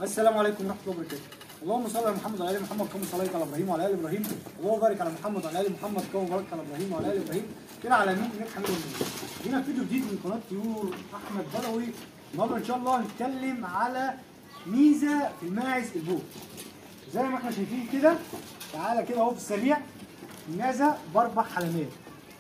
السلام عليكم ورحمه الله وبركاته اللهم صل على محمد وعلى ال محمد كما صليت على ابراهيم وعلى ال ابراهيم اللهم بارك على محمد وعلى ال محمد كما باركت على ابراهيم وعلى ال ابراهيم كده على يمين انك حميد مجيد جينا فيديو جديد من قناه طيور احمد بدوي النهارده ان شاء الله هنتكلم على ميزه في الماعز البوت زي ما احنا شايفين كده تعالى كده اهو في السريع المعزه باربع حلمات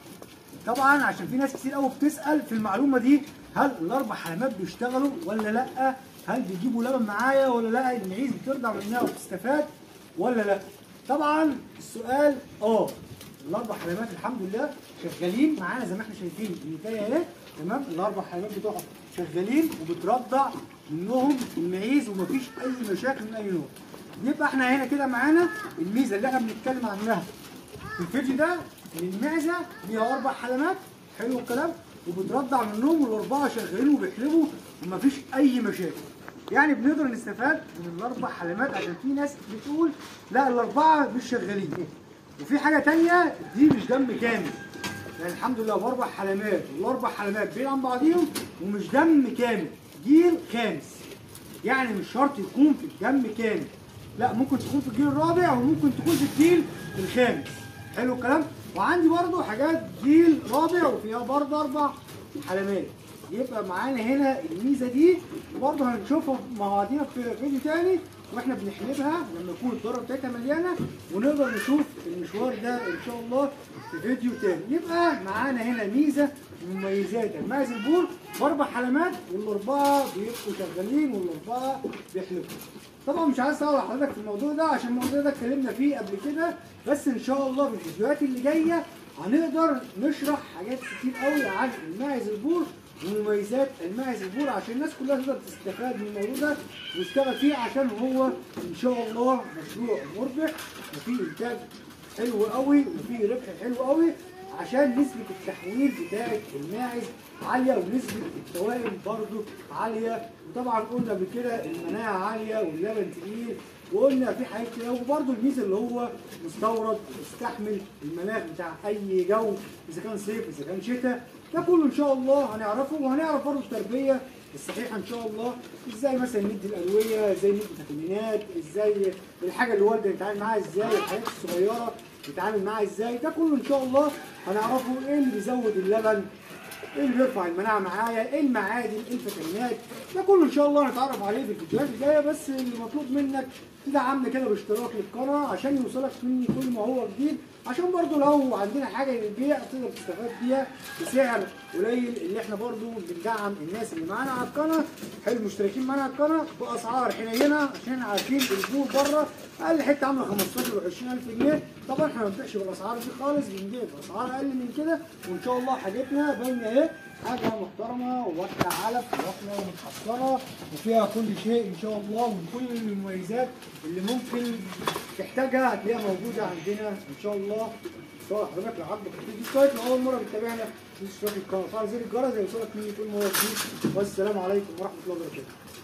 طبعا عشان في ناس كتير قوي بتسال في المعلومه دي هل الاربع حلمات بيشتغلوا ولا لا هل بيجيبوا لبن معايا ولا لا المعيز بترضع منها وبتستفاد ولا لا طبعا السؤال اه الاربع حلمات الحمد لله شغالين معانا زي ما احنا شايفين النتايه اهي تمام الاربع حلمات بتوعهم شغالين وبترضع منهم المعيز ومفيش اي مشاكل من اي نوع يبقى احنا هنا كده معانا الميزه اللي احنا بنتكلم عنها في الفيديو ده ان المعزه ليها اربع حلمات حلو الكلام وبترضع منهم والاربعه شغالين وبيحلبوا ومفيش اي مشاكل يعني بنقدر نستفاد من الاربع حلمات عشان في ناس بتقول لا الاربعه مش شغالين وفي حاجه تانية دي مش دم كامل يعني الحمد لله باربع حلمات والاربع حلمات بعيد عن بعضيهم ومش دم كامل جيل خامس يعني مش شرط يكون في الدم كامل لا ممكن تكون في الجيل الرابع وممكن تكون في الجيل الخامس حلو الكلام وعندي برضو حاجات جيل رابع وفيها برضو اربع حلمات يبقى معانا هنا الميزه دي وبرضه هنشوفها مع بعضينا في فيديو تاني واحنا بنحلبها لما يكون الذره بتاعتها مليانه ونقدر نشوف المشوار ده ان شاء الله في فيديو تاني يبقى معانا هنا ميزه من مميزات الماعز البور باربع حلمات والاربعه بيبقوا شغالين والاربعه بيحلبوا طبعا مش عايز اطول حضرتك في الموضوع ده عشان الموضوع ده اتكلمنا فيه قبل كده بس ان شاء الله في الفيديوهات اللي جايه هنقدر نشرح حاجات كتير قوي عن الماعز البور ومميزات الماعز البور عشان الناس كلها تقدر تستفاد من الموضوع ده وتشتغل فيه عشان هو ان شاء الله مشروع مربح وفيه انتاج حلو قوي وفيه ربح حلو قوي عشان نسبة التحويل بتاعة الماعز عالية ونسبة التوائم برضو عالية وطبعا قلنا قبل كده المناعة عالية واللبن تقيل وقلنا في حاجات كده وبرضه الميزه اللي هو مستورد يستحمل المناخ بتاع اي جو اذا كان صيف اذا كان شتاء ده كله ان شاء الله هنعرفه وهنعرف برضه التربيه الصحيحه ان شاء الله ازاي مثلا ندي الادويه ازاي ندي فيتامينات ازاي الحاجه اللي والده نتعامل معاها ازاي الحاجات الصغيره نتعامل معاها ازاي ده كله ان شاء الله هنعرفه ايه اللي بيزود اللبن ايه اللي بيرفع المناعه معايا ايه المعادن ايه الفيتامينات ده كله ان شاء الله هنتعرف عليه في الفيديوهات الجايه بس اللي مطلوب منك تدعمنا كده باشتراك للقناه عشان يوصلك مني كل ما هو جديد عشان برضو لو عندنا حاجه للبيع تقدر تستفاد بيها بسعر قليل اللي احنا برضو بندعم الناس اللي معانا على القناه حلو المشتركين معانا على القناه باسعار حنينه عشان عارفين البور بره اقل حته عامله 15 و 20000 جنيه طبعا احنا ما بنبيعش بالاسعار دي خالص بنبيع باسعار اقل من كده وان شاء الله حاجتنا باينه اهي حاجه محترمه واحده علف واحده متحصنه وفيها كل شيء ان شاء الله وكل المميزات اللي ممكن تحتاجها هتلاقيها موجوده عندنا ان شاء الله سواء حضرتك لو عندك الفيديو كويس لو اول مره بتتابعنا تشترك في القناه وتفعل زر الجرس يوصلك مني كل ما هو جديد والسلام عليكم ورحمه الله وبركاته